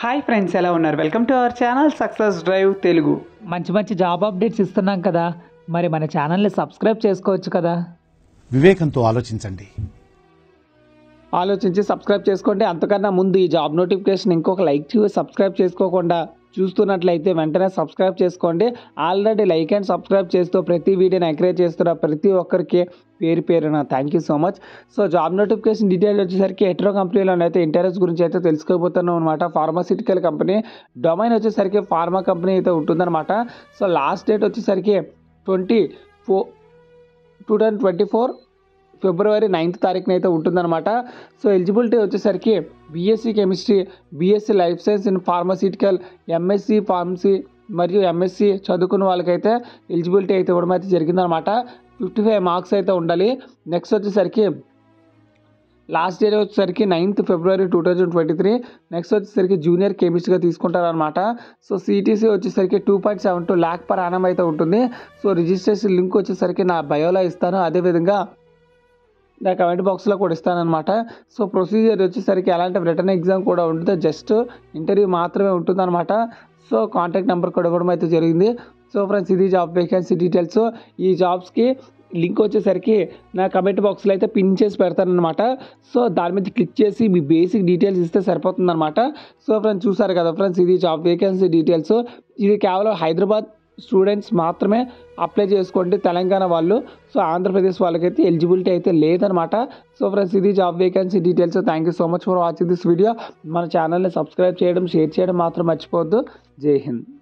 hi friends ఎలా ఉన్నారు welcome to our channel success drive Telugu మంచి మంచి జాబ్ అప్డేట్స్ ఇస్తున్నాం కదా మరి మన ఛానల్ని సబ్స్క్రైబ్ చేసుకోవచ్చు కదా వివేకంతో ఆలోచించండి ఆలోచించి సబ్స్క్రైబ్ చేసుకోండి అంతకన్నా ముందు ఈ జాబ్ నోటిఫికేషన్ ఇంకొక లైక్ చేసి సబ్స్క్రైబ్ చేసుకోకుండా చూస్తున్నట్లయితే వెంటనే సబ్స్క్రైబ్ చేసుకోండి ఆల్రెడీ లైక్ అండ్ సబ్స్క్రైబ్ చేస్తూ ప్రతి వీడియోని ఎంకరేజ్ చేస్తున్న ప్రతి ఒక్కరికి పేరు పేరున thank you so much so job notification detail వచ్చేసరికి ఎట్రో కంపెనీలో అయితే ఇంటర్వ్యూస్ గురించి అయితే తెలుసుకోబోతున్నాం అనమాట ఫార్మాసిటికల్ కంపెనీ డొమైన్ వచ్చేసరికి ఫార్మా కంపెనీ అయితే ఉంటుందన్నమాట సో లాస్ట్ డేట్ వచ్చేసరికి twenty four two thousand twenty four February ninth తారీఖున అయితే ఉంటుందన్నమాట సో ఎలిజిబిలిటీ వచ్చేసరికి BSc chemistry BSc life science in pharmaceutical MSc pharmacy మరియు ఎంఎస్సి చదువుకున్న వాళ్ళకైతే ఎలిజిబిలిటీ అయితే ఇవ్వడం అయితే జరిగిందనమాట ఫిఫ్టీ ఫైవ్ మార్క్స్ అయితే ఉండాలి నెక్స్ట్ వచ్చేసరికి లాస్ట్ డేట్ వచ్చేసరికి ninth February two thousand twenty three next వచ్చేసరికి జూనియర్ కెమిస్ట్గా తీసుకుంటారనమాట సో సిటీసీ వచ్చేసరికి two point seven two lakh per annum అయితే ఉంటుంది సో రిజిస్ట్రేషన్ లింక్ వచ్చేసరికి నా బయోలో ఇస్తాను అదేవిధంగా నా కమెంట్ బాక్స్లో కూడా ఇస్తానమాట సో ప్రొసీజర్ వచ్చేసరికి ఎలాంటి రిటర్న్ ఎగ్జామ్ కూడా ఉంటుంది జస్ట్ ఇంటర్వ్యూ మాత్రమే ఉంటుందన్నమాట సో కాంటాక్ట్ నెంబర్ కూడా ఇవ్వడం అయితే జరిగింది సో ఫ్రెండ్స్ ఇది జాబ్ వేకెన్సీ డీటెయిల్స్ ఈ జాబ్స్కి లింక్ వచ్చేసరికి నా కమెంట్ బాక్స్లో అయితే పిన్ చేసి పెడతానమాట సో దాని మీద క్లిక్ చేసి మీ బేసిక్ డీటెయిల్స్ ఇస్తే సరిపోతుందన్నమాట సో ఫ్రెండ్స్ చూసారు కదా ఫ్రెండ్స్ ఇది జాబ్ వేకెన్సీ డీటెయిల్స్ ఇది కేవలం హైదరాబాద్ స్టూడెంట్స్ మాత్రమే అప్లై చేసుకోండి తెలంగాణ వాళ్ళు సో ఆంధ్రప్రదేశ్ వాళ్ళకైతే ఎలిజిబిలిటీ అయితే లేదనమాట సో ఫ్రెండ్స్ ఇది job vacancy details thank you so much for watching this video మన ఛానల్ని సబ్స్క్రైబ్ చేయడం షేర్ చేయడం మాత్రం మర్చిపోవద్దు జై హింద్